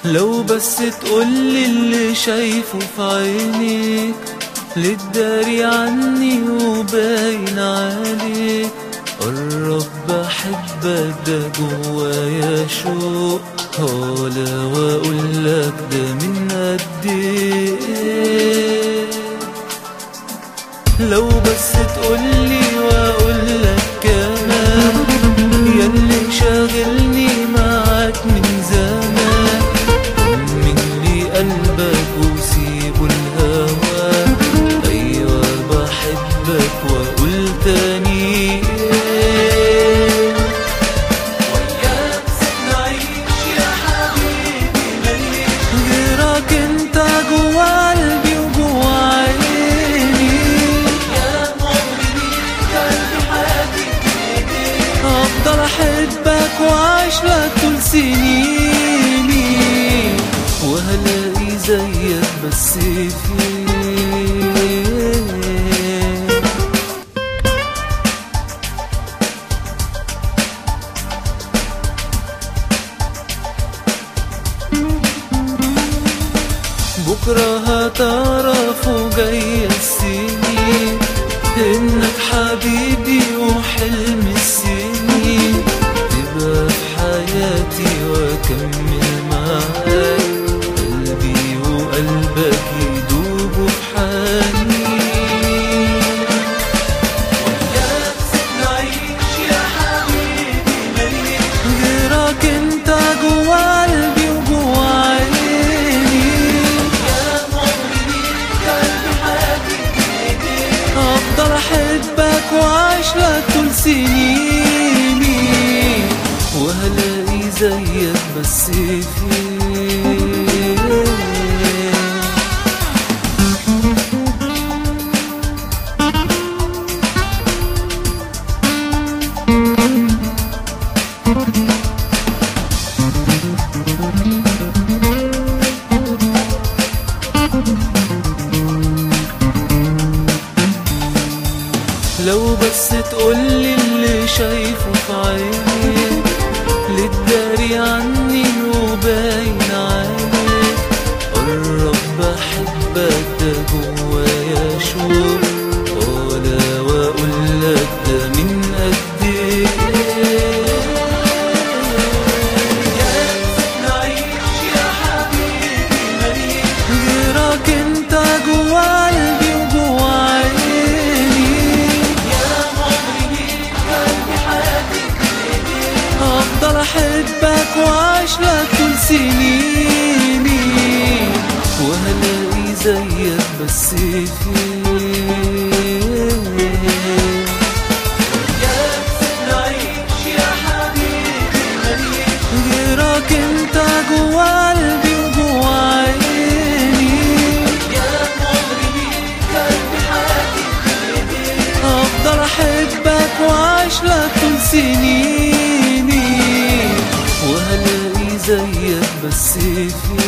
لو بس تقولي اللي شايفه في عينيك للداري عني وباين عليك قرب بحبك ده جوايا شوق ولا واقول لك ده من قد ايه لو بس تقولي واقول لك كمان ياللي شاغلني معاك من زمان من لي قلبك وسيبه الهوى ايوه بحبك واقول تاني ايه وياك نعيش يا حبيبي ماليش غيرك انت جوا قلبي وجوا عيني ايام عمري قلبي حياتي افضل احبك واعيش لك طول سنيني وهلاقي زيك بس فين بكرة هتعرف وجاي السنين انك حبيبي وحلم السنين تبقى في حياتي واكمل معاك قلبي وقلبك يدوبوا في حنين وياك نعيش يا حبيبي ماليش غيرك انت جوا قلبي وجوا عيني يا عمري قلبي حياتي افضل احبك واعيش لك طول سنيني وهلاقي زيك بس فين لو بس تقولي اللي شايفه في عينيك للداري عني وباين عليك قرب بحبك ده جوايا شوق ولا واقول لك ده من قد ايه نعيش يا حبيبي ماليش غيرك انت جوا قلبي وجوا عيني يا عمري قلبي حياتي افضل احبك واعيش لك طول سنيني وهلاقي زيك بس فين نعيش يا حبيبي ماليش غيرك انت جوا قلبي وجوا عيني يا عمري قلبي حياتي افضل احبك واعيش لك طول سنيني وهلاقي زيك بس فين